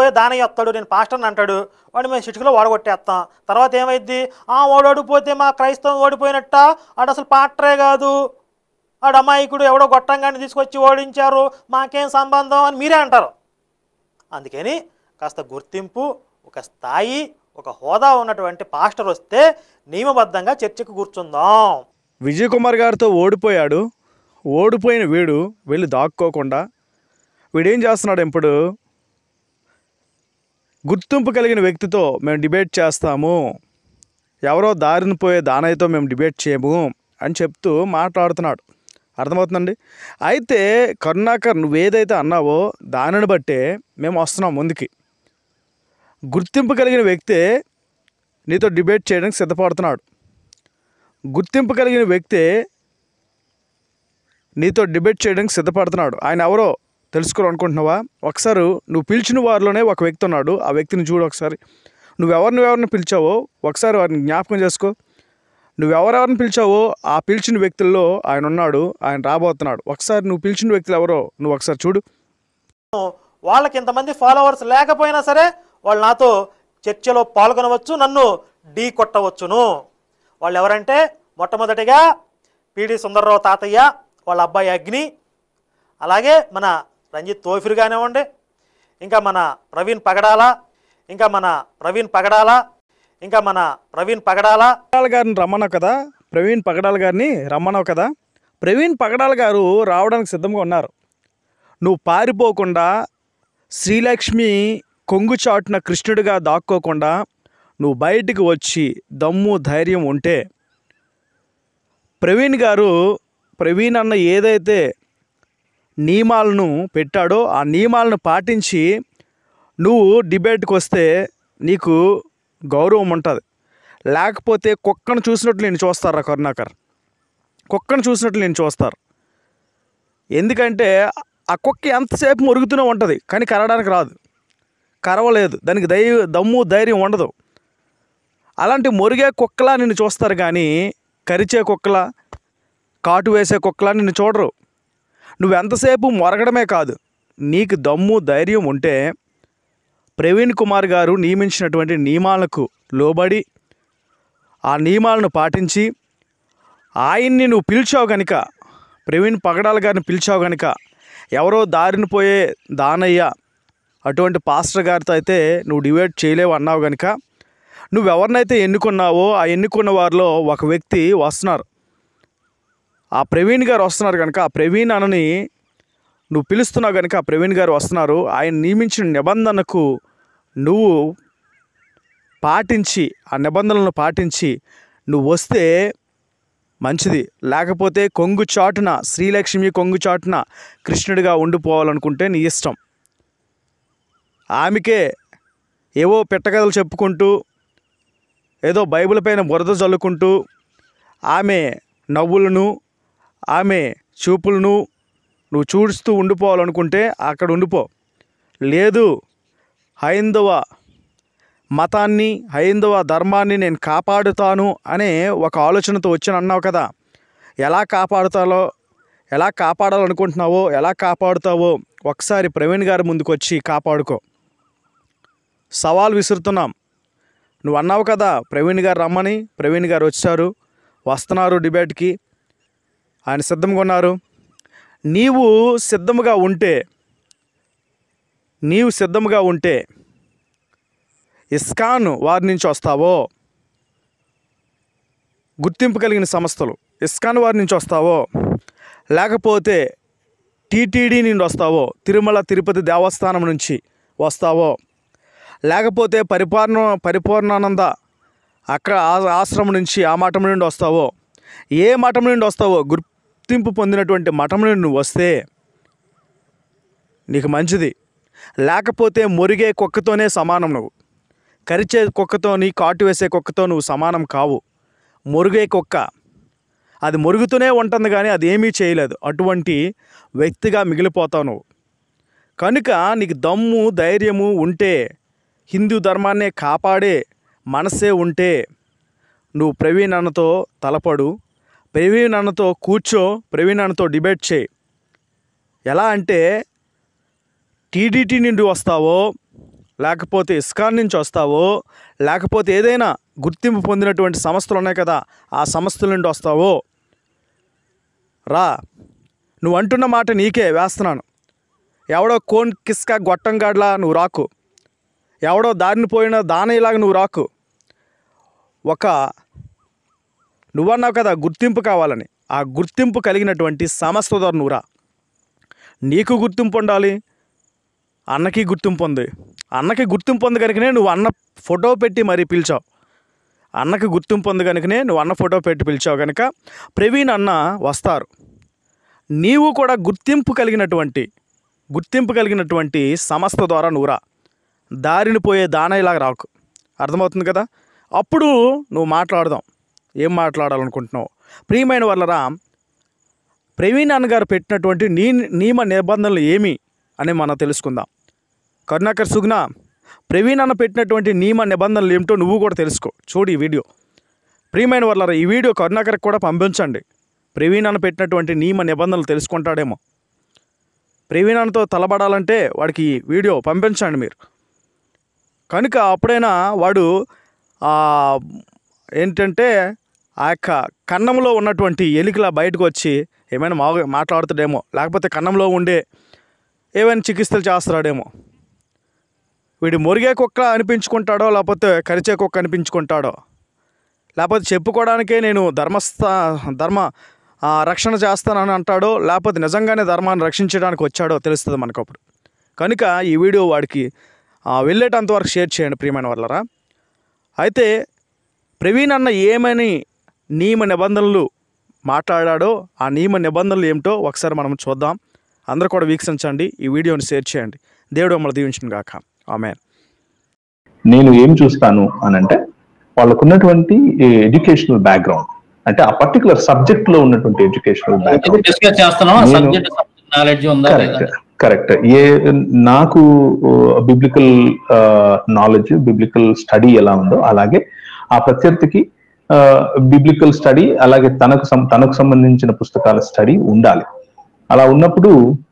ఓడిపోయి దానయ్య వస్తాడు నేను పాస్టర్ని అంటాడు వాడు మేము చిటికలో ఓడగొట్టేస్తాం తర్వాత ఏమైద్ది ఆ వాడు ఓడిపోతే మా క్రైస్తవం ఓడిపోయినట్ట ఆడు అసలు పాస్టరే కాదు ఆడు అమాయకుడు ఎవడో గొట్టంగాన్ని తీసుకొచ్చి ఓడించారు మాకేం సంబంధం అని మీరే అంటారు అందుకని కాస్త గుర్తింపు ఒక స్థాయి ఒక హోదా ఉన్నటువంటి పాస్టర్ వస్తే నియమబద్ధంగా చర్చకు కూర్చుందాం విజయ్ కుమార్ గారితో ఓడిపోయాడు ఓడిపోయిన వీడు వెళ్ళి దాక్కోకుండా వీడేం చేస్తున్నాడు ఇప్పుడు గుర్తింపు కలిగిన వ్యక్తితో మేము డిబేట్ చేస్తాము ఎవరో దారిని పోయే దానయ్యతో మేము డిబేట్ చేయము అని చెప్తూ మాట్లాడుతున్నాడు అర్థమవుతుందండి అయితే కరుణాకర్ నువ్వేదైతే అన్నావో దానిని బట్టే మేము వస్తున్నాం ముందుకి గుర్తింపు కలిగిన వ్యక్తే నీతో డిబేట్ చేయడానికి సిద్ధపడుతున్నాడు గుర్తింపు కలిగిన వ్యక్తే నీతో డిబేట్ చేయడానికి సిద్ధపడుతున్నాడు ఆయన ఎవరో తెలుసుకోవాలనుకుంటున్నావా ఒకసారి నువ్వు పిలిచిన వారిలోనే ఒక వ్యక్తి ఉన్నాడు ఆ వ్యక్తిని చూడు ఒకసారి నువ్వెవరిని ఎవరిని పిలిచావో ఒకసారి వారిని జ్ఞాపకం చేసుకో నువ్వెవరెవరిని పిలిచావో ఆ పిలిచిన వ్యక్తుల్లో ఆయన ఉన్నాడు ఆయన రాబోతున్నాడు ఒకసారి నువ్వు పిలిచిన వ్యక్తులు ఎవరో నువ్వు ఒకసారి చూడు వాళ్ళకి ఇంతమంది ఫాలోవర్స్ లేకపోయినా సరే వాళ్ళు నాతో చర్చలో పాల్గొనవచ్చు నన్ను ఢీ కొట్టవచ్చును వాళ్ళు ఎవరంటే మొట్టమొదటిగా పిడి సుందర్రావు తాతయ్య వాళ్ళ అబ్బాయి అగ్ని అలాగే మన రంజిత్ తోఫిర్ కానివ్వండి ఇంకా మన ప్రవీణ్ పగడాల ఇంకా మన ప్రవీణ్ పగడాల ఇంకా మన ప్రవీణ్ పగడాల పగడాల గారిని రమ్మన్నావు కదా ప్రవీణ్ పగడాల గారిని రమ్మన్నావు కదా ప్రవీణ్ పగడాల గారు రావడానికి సిద్ధంగా ఉన్నారు నువ్వు పారిపోకుండా శ్రీలక్ష్మి కొంగు చాటున కృష్ణుడిగా దాక్కోకుండా నువ్వు బయటికి వచ్చి దమ్ము ధైర్యం ఉంటే ప్రవీణ్ గారు ప్రవీణ్ అన్న ఏదైతే నియమాలను పెట్టాడో ఆ నియమాలను పాటించి నువ్వు డిబేట్కి వస్తే నీకు గౌరవం ఉంటుంది లేకపోతే కుక్కను చూసినట్లు నేను చూస్తారా కరుణాకర్ కుక్కను చూసినట్లు నేను చూస్తారు ఎందుకంటే ఆ కుక్క ఎంతసేపు మురుగుతూనే ఉంటుంది కానీ కరవడానికి రాదు కరవలేదు దానికి దై దమ్ము ధైర్యం ఉండదు అలాంటి మురిగే కుక్కలా నిన్ను చూస్తారు కానీ కరిచే కుక్కలా కాటు వేసే కుక్కలా నిన్ను చూడరు నువ్వు ఎంతసేపు మొరగడమే కాదు నీకు దమ్ము ధైర్యం ఉంటే ప్రవీణ్ కుమార్ గారు నియమించినటువంటి నియమాలకు లోబడి ఆ నియమాలను పాటించి ఆయన్ని నువ్వు పిలిచావు గనుక ప్రవీణ్ పగడాల గారిని పిలిచావు గనుక ఎవరో దారిన పోయే దానయ్య అటువంటి పాస్టర్ గారితో అయితే నువ్వు డిబేట్ చేయలేవు అన్నావు గనుక నువ్వెవరినైతే ఎన్నుకున్నావో ఆ ఎన్నుకున్న వారిలో ఒక వ్యక్తి వస్తున్నారు ఆ ప్రవీణ్ గారు వస్తున్నారు కనుక ఆ ప్రవీణ్ అనని నువ్వు పిలుస్తున్నావు కనుక ఆ ప్రవీణ్ గారు వస్తున్నారు ఆయన నియమించిన నిబంధనకు నువ్వు పాటించి ఆ నిబంధనలను పాటించి నువ్వు వస్తే మంచిది లేకపోతే కొంగు చాటున శ్రీలక్ష్మి కొంగు చాటున కృష్ణుడిగా ఉండిపోవాలనుకుంటే నీ ఇష్టం ఆమెకే ఏవో పెట్టకథలు చెప్పుకుంటూ ఏదో బైబిల్ పైన బురద చల్లుకుంటూ ఆమె నవ్వులను ఆమె చూపులను నువ్వు చూడుస్తూ ఉండిపోవాలనుకుంటే అక్కడ ఉండిపో లేదు హైందవ మతాన్ని హైందవ ధర్మాన్ని నేను కాపాడుతాను అనే ఒక ఆలోచనతో వచ్చాను అన్నావు కదా ఎలా కాపాడుతాలో ఎలా కాపాడాలనుకుంటున్నావో ఎలా కాపాడుతావో ఒకసారి ప్రవీణ్ గారి ముందుకు వచ్చి కాపాడుకో సవాల్ విసురుతున్నాం నువ్వు అన్నావు కదా ప్రవీణ్ గారు రమ్మని ప్రవీణ్ గారు వచ్చారు వస్తున్నారు డిబేట్కి ఆయన సిద్ధంగా ఉన్నారు నీవు సిద్ధముగా ఉంటే నీవు సిద్ధముగా ఉంటే ఇస్కాన్ వారి నుంచి వస్తావో గుర్తింపు కలిగిన సంస్థలు ఇస్కాన్ వారి నుంచి వస్తావో లేకపోతే టీటీడీ నుండి వస్తావో తిరుమల తిరుపతి దేవస్థానం నుంచి వస్తావో లేకపోతే పరిపూర్ణ పరిపూర్ణానంద అక్కడ ఆ- ఆశ్రమం నుంచి ఆ మఠం నుండి వస్తావో ఏ మఠం నుండి వస్తావో గుర్తింపు పొందినటువంటి మఠం నుండి నువ్వు వస్తే నీకు మంచిది లేకపోతే మురిగే కుక్కతోనే సమానం నువ్వు కరిచే కుక్కతోని కాటు వేసే కుక్కతో నువ్వు సమానం కావు మురుగే కుక్క అది మురుగుతూనే ఉంటుంది కానీ అది ఏమీ చేయలేదు అటువంటి వ్యక్తిగా మిగిలిపోతావు నువ్వు కనుక నీకు దమ్ము ధైర్యము ఉంటే హిందూ ధర్మాన్నే కాపాడే మనసే ఉంటే నువ్వు ప్రవీణ్ అన్నతో తలపడు ప్రవీణ్ అన్నతో కూర్చో ప్రవీణ్ అన్నతో డిబేట్ చేయి ఎలా అంటే టీడీటీ నుండి వస్తావో లేకపోతే ఇస్కాన్ నుంచి వస్తావో లేకపోతే ఏదైనా గుర్తింపు పొందినటువంటి సంస్థలు ఉన్నాయి కదా ఆ సంస్థల నుండి వస్తావో రా నువ్వు అంటున్న మాట నీకే వేస్తున్నాను ఎవడో కోన్ కిస్కా గొట్టంగాడ్లా నువ్వు రాకు ఎవడో దారిని పోయిన దానయ్యలాగా నువ్వు రాకు ఒక నువ్వన్నావు కదా గుర్తింపు కావాలని ఆ గుర్తింపు కలిగినటువంటి సంస్థ ద్వారా నువ్వు రా నీకు గుర్తింపు ఉండాలి అన్నకి గుర్తింపు ఉంది అన్నకి గుర్తింపు ఉంది కనుకనే నువ్వు అన్న ఫోటో పెట్టి మరీ పిలిచావు అన్నకి గుర్తింపు ఉంది కనుకనే నువ్వు అన్న ఫోటో పెట్టి పిలిచావు కనుక ప్రవీణ్ అన్న వస్తారు నీవు కూడా గుర్తింపు కలిగినటువంటి గుర్తింపు కలిగినటువంటి సంస్థ ద్వారా నువ్వు రా దారిని పోయే దానయ్యలాగా రాకు అర్థమవుతుంది కదా అప్పుడు నువ్వు మాట్లాడదాం ఏం మాట్లాడాలనుకుంటున్నావు ప్రియమైన వాళ్ళరా ప్రవీణ్ అన్నగారు పెట్టినటువంటి నీ నియమ నిబంధనలు ఏమి అని మనం తెలుసుకుందాం కరుణాకర్ సుగ్న ప్రవీణ్ అన్న పెట్టినటువంటి నియమ నిబంధనలు ఏమిటో నువ్వు కూడా తెలుసుకో చూడు ఈ వీడియో ప్రియమైన వాళ్ళరా ఈ వీడియో కరుణాకర్కి కూడా పంపించండి ప్రవీణ్ అన్న పెట్టినటువంటి నియమ నిబంధనలు తెలుసుకుంటాడేమో ప్రవీణ్ అన్నతో తలబడాలంటే వాడికి ఈ వీడియో పంపించండి మీరు కనుక అప్పుడైనా వాడు ఆ, ఏంటంటే ఆ యొక్క కన్నంలో ఉన్నటువంటి ఎలికలా బయటకు వచ్చి ఏమైనా మా మాట్లాడుతాడేమో లేకపోతే కన్నంలో ఉండే ఏమైనా చికిత్సలు చేస్తాడేమో వీడు మురిగే కుక్క అనిపించుకుంటాడో లేకపోతే కరిచే కుక్క అనిపించుకుంటాడో లేకపోతే చెప్పుకోవడానికే నేను ధర్మస్థ ధర్మ ఆ, రక్షణ చేస్తానని అంటాడో లేకపోతే నిజంగానే ధర్మాన్ని రక్షించడానికి వచ్చాడో తెలుస్తుంది మనకు అప్పుడు కనుక ఈ వీడియో వాడికి ఆ, వెళ్ళేటంత వరకు షేర్ చేయండి ప్రియమైన వాళ్ళరా అయితే ప్రవీణ్ అన్న ఏమని నియమ నిబంధనలు మాట్లాడాడో ఆ నియమ నిబంధనలు ఏమిటో ఒకసారి మనం చూద్దాం అందరూ కూడా వీక్షించండి ఈ వీడియోని షేర్ చేయండి దేవుడు మమ్మల్ని దీవించిన గాక ఆమె నేను ఏం చూస్తాను అని అంటే వాళ్ళకున్నటువంటి ఎడ్యుకేషనల్ బ్యాక్గ్రౌండ్ అంటే ఆ పర్టికులర్ సబ్జెక్ట్ లో ఉన్నటువంటి ఎడ్యుకేషనల్ బ్యాక్గ్రౌండ్ డిస్కస్ చేస్తున్నాం నేను- సబ్జెక్ట్ నాలెడ్జ్ ఉందా లేదా కరెక్ట్ కరెక్ట్ ఏ నాకు బిబ్లికల్ నాలెడ్జ్ బిబ్లికల్ స్టడీ ఎలా ఉందో అలాగే ఆ ప్రత్యర్థికి బిబ్లికల్ స్టడీ అలాగే తనకు సం- తనకు సంబంధించిన పుస్తకాల స్టడీ ఉండాలి అలా ఉన్నప్పుడు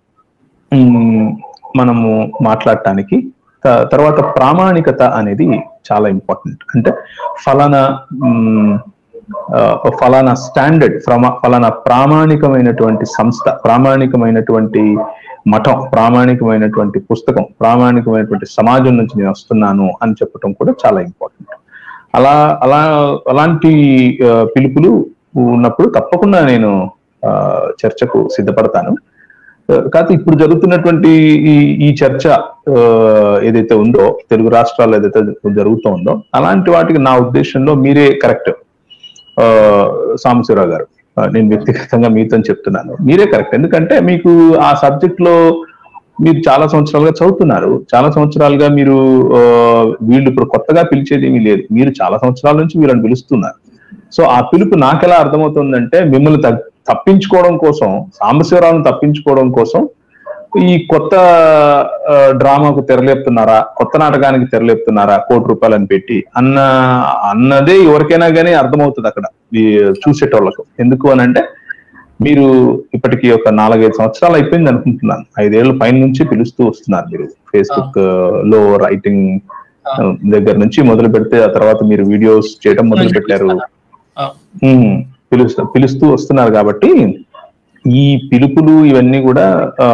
మ్, మనము మాట్లాడటానికి త- తర్వాత ప్రామాణికత అనేది చాలా ఇంపార్టెంట్ అంటే ఫలానా మ్, ఆ, ఫలానా స్టాండర్డ్ ఫలానా ప్రామాణికమైనటువంటి సంస్థ ప్రామాణికమైనటువంటి మఠం ప్రామాణికమైనటువంటి పుస్తకం ప్రామాణికమైనటువంటి సమాజం నుంచి నేను వస్తున్నాను అని చెప్పటం కూడా చాలా ఇంపార్టెంట్ అలా అలా అలాంటి ఆ, పిలుపులు ఉన్నప్పుడు తప్పకుండా నేను ఆ, చర్చకు సిద్ధపడతాను ఆ, కాకపోతే ఇప్పుడు జరుగుతున్నటువంటి ఈ ఈ చర్చ ఆ, ఏదైతే ఉందో తెలుగు రాష్ట్రాల్లో ఏదైతే జరుగుతూ ఉందో అలాంటి వాటికి నా ఉద్దేశంలో మీరే కరెక్ట్ సాంబశివరావు గారు ఆ, నేను వ్యక్తిగతంగా మీతో చెప్తున్నాను మీరే కరెక్ట్ ఎందుకంటే మీకు ఆ సబ్జెక్ట్ లో మీరు చాలా సంవత్సరాలుగా చదువుతున్నారు చాలా సంవత్సరాలుగా మీరు ఆ, వీళ్ళు ఇప్పుడు కొత్తగా పిలిచేది ఏమీ లేదు మీరు చాలా సంవత్సరాల నుంచి వీళ్ళని పిలుస్తున్నారు సో ఆ పిలుపు నాకెలా అర్థమవుతుందంటే మిమ్మల్ని తగ్- తప్పించుకోవడం కోసం సాంబశివరావును తప్పించుకోవడం కోసం ఈ కొత్త ఆ, డ్రామాకు తెరలేపుతున్నారా కొత్త నాటకానికి తెరలేపుతున్నారా కోటి రూపాయలని పెట్టి అన్న అన్నదే ఎవరికైనా కానీ అర్థమవుతుంది అక్కడ ఈ చూసేటోళ్ళకు ఎందుకు అని అంటే మీరు ఇప్పటికి ఒక నాలుగైదు సంవత్సరాలు అయిపోయింది అనుకుంటున్నాను ఐదేళ్ల పైన నుంచి పిలుస్తూ వస్తున్నారు మీరు ఫేస్బుక్ లో రైటింగ్ దగ్గర నుంచి మొదలు పెడితే ఆ తర్వాత మీరు వీడియోస్ చేయడం మొదలు పెట్టారు ఆ, ఉమ్, పిలుస్తూ పిలుస్తూ వస్తున్నారు కాబట్టి ఈ పిలుపులు ఇవన్నీ కూడా ఆ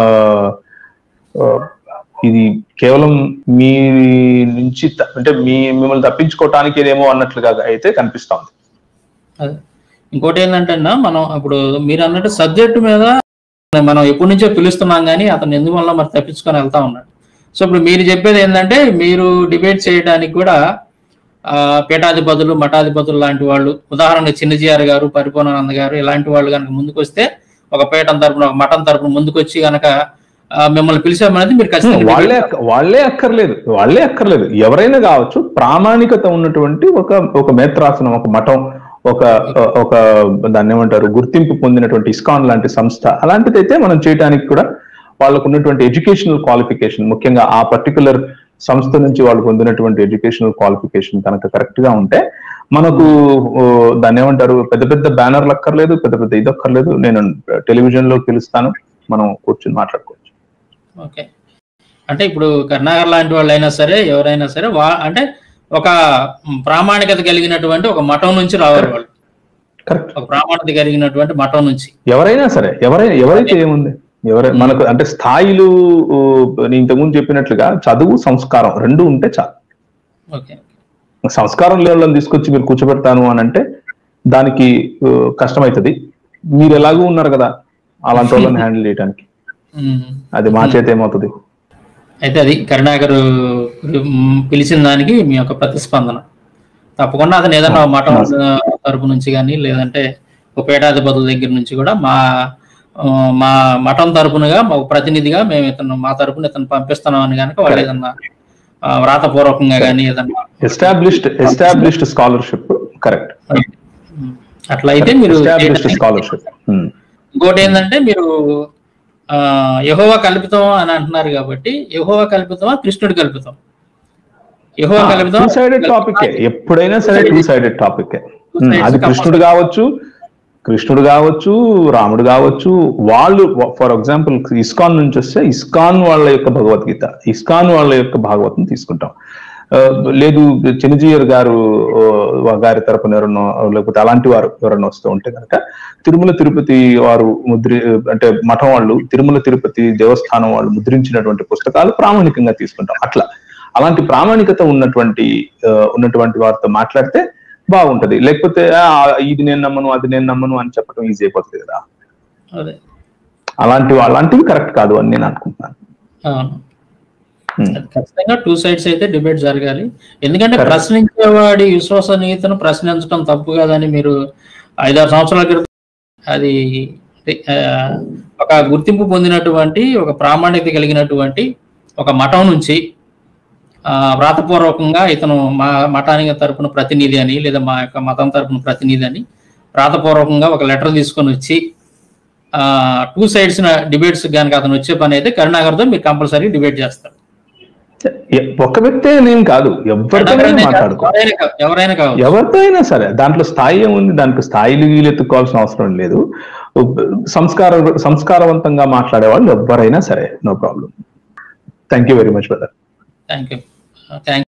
ఆ, ఇది కేవలం మీ నుంచి త- అంటే మీ మిమ్మల్ని తప్పించుకోవటానికి ఏదేమో అన్నట్లుగా అయితే కనిపిస్తా ఉంది అదే. ఇంకోటి ఏంటంటే అన్న, మనం ఇప్పుడు మీరు అన్నట్టు సబ్జెక్ట్ మీద మనం ఎప్పటి నుంచో పిలుస్తున్నాం కానీ అతను ఎందువల్ల మరి తప్పించుకొని వెళ్తా ఉన్నాడు సో ఇప్పుడు మీరు చెప్పేది ఏంటంటే మీరు డిబేట్ చేయడానికి కూడా ఆ, పీఠాధిపతులు మఠాధిపతులు లాంటి వాళ్ళు ఉదాహరణకు చిన్నజీఆర్ గారు పరిపూర్ణానంద గారు ఇలాంటి వాళ్ళు కనుక ముందుకు వస్తే ఒక పీఠం తరపున ఒక మఠం తరపున ముందుకు వచ్చి కనుక మిమ్మల్ని పిలిచామనేది మీరు ఖచ్చితంగా వాళ్ళే debate అక్క- వాళ్ళే అక్కర్లేదు వాళ్ళే అక్కర్లేదు ఎవరైనా కావచ్చు ప్రామాణికత ఉన్నటువంటి ఒక ఒక మేత్రాసనం ఒక మఠం ఒక ఒక దాన్ని ఏమంటారు గుర్తింపు పొందినటువంటి ఇస్కాన్ లాంటి సంస్థ అలాంటిదైతే మనం చేయడానికి కూడా వాళ్ళకు ఉన్నటువంటి ఎడ్యుకేషనల్ క్వాలిఫికేషన్ ముఖ్యంగా ఆ పర్టికులర్ సంస్థ నుంచి వాళ్ళు పొందినటువంటి ఎడ్యుకేషనల్ క్వాలిఫికేషన్ కనుక కరెక్ట్ గా ఉంటే మనకు ఓ, దాన్ని ఏమంటారు పెద్ద పెద్ద బ్యానర్లు అక్కర్లేదు పెద్ద పెద్ద ఇది అక్కర్లేదు నేను టెలివిజన్ లో పిలుస్తాను మనం కూర్చొని మాట్లాడుకోవచ్చు ఓకే అంటే ఇప్పుడు కరుణాకర్ లాంటి వాళ్ళు అయినా సరే ఎవరైనా సరే వా అంటే ఒక ప్రామాణికత కలిగినటువంటి ఒక మఠం నుంచి రావాలి వాళ్ళు కరెక్ట్ ఒక ప్రామాణికత కలిగినటువంటి మఠం నుంచి ఎవరైనా సరే ఎవరైనా ఎవరైతే ఏముంది ఎవరై మనకు అంటే స్థాయిలు ఊ, నేను ఇంతకుముందు చెప్పినట్లుగా చదువు సంస్కారం రెండు ఉంటే చాలు ఓకే సంస్కారం లేని వాళ్ళని తీసుకొచ్చి మీరు కూర్చోబెడతాను అని అంటే దానికి ఊ, కష్టమవుతుంది మీరు ఎలాగూ ఉన్నారు కదా అలాంటి వాళ్ళని హ్యాండిల్ చేయడానికి ఉమ్. అది మా చేత ఏమవుతుంది అయితే అది కరుణాకర్ మ్, పిలిచిన దానికి మీ యొక్క ప్రతిస్పందన తప్పకుండా అతను ఏదైనా మఠం తరపు నుంచి కానీ లేదంటే ఒక పీఠాధిపతుల దగ్గర నుంచి కూడా మా ఆ, మా మఠం తరపునగా మా ప్రతినిధిగా మేము ఇతను మా తరపున ఇతను పంపిస్తున్నాం అని కనుక వాళ్ళు ఏదన్నా ఆ, వ్రాతపూర్వకంగా కానీ ఏదన్నా established established scholarship correct um, అట్లయితే మీరు ఎస్టాబ్లిష్డ్ స్కాలర్షిప్ ఇంకోటి ఏంటంటే మీరు ఆ యహోవా కల్పితం అని అంటున్నారు కాబట్టి యహోవా కల్పితమా కృష్ణుడు కల్పితం యహోవా కల్పితం టూ సైడెడ్ టాపిక్ ఎప్పుడైనా సరే టూ సైడెడ్ టాపిక్ అది కృష్ణుడు కావచ్చు కృష్ణుడు కావచ్చు రాముడు కావచ్చు వాళ్ళు ఫర్ ఎగ్జాంపుల్ ఇస్కాన్ నుంచి వస్తే ఇస్కాన్ వాళ్ళ యొక్క భగవద్గీత ఇస్కాన్ వాళ్ళ యొక్క భాగవతం తీసుకుంటాం ఆ, లేదు చిన్నజీయర్ గారు ఆ, గారి తరపున ఎవరన్నా లేకపోతే అలాంటి వారు ఎవరన్నా వస్తూ ఉంటే కనుక తిరుమల తిరుపతి వారు ముద్రి అంటే మఠం వాళ్ళు తిరుమల తిరుపతి దేవస్థానం వాళ్ళు ముద్రించినటువంటి పుస్తకాలు ప్రామాణికంగా తీసుకుంటాం అట్లా అలాంటి ప్రామాణికత ఉన్నటువంటి ఆ, ఉన్నటువంటి వారితో మాట్లాడితే బాగుంటది లేకపోతే "ఆ, ఇది నేను నమ్మను అది నేను నమ్మను అని చెప్పడం ఈజీ అయిపోతుంది కదా అదే అలాంటి అలాంటివి కరెక్ట్ కాదు అని నేను అనుకుంటున్నాను అవును Hmm. అది ఖచ్చితంగా టూ సైడ్స్ అయితే డిబేట్ జరగాలి ఎందుకంటే ప్రశ్నించేవాడి విశ్వసనీయతను ప్రశ్నించడం తప్పు కాదని మీరు ఐదారు సంవత్సరాల క్రితం అది ఆ, ఒక గుర్తింపు పొందినటువంటి ఒక ప్రామాణికత కలిగినటువంటి ఒక మఠం నుంచి ఆ, వ్రాతపూర్వకంగా ఇతను మా మఠానికి తరపున ప్రతినిధి అని లేదా మా యొక్క మతం తరపున ప్రతినిధి అని వ్రాతపూర్వకంగా ఒక లెటర్ తీసుకొని వచ్చి టూ సైడ్స్ డిబేట్స్ కనుక అతను వచ్చే పని అయితే కరుణాకర్తో మీరు కంపల్సరీ డిబేట్ చేస్తారు ఎ- ఒక్క వ్యక్తే నేను కాదు ఎవరితోనైనా కరుణాకర్ మాట్లాడుకో ఎవరైనా కా- ఎవరైనా కావచ్చు ఎవరితో అయినా సరే దాంట్లో స్థాయి ఏముంది దానికి స్థాయిలు వీలు ఎత్తుకోవాల్సిన అవసరం లేదు సంస్కార సంస్కారవంతంగా మాట్లాడే వాళ్ళు ఎవరైనా సరే no problem thank you very much brother thank you thank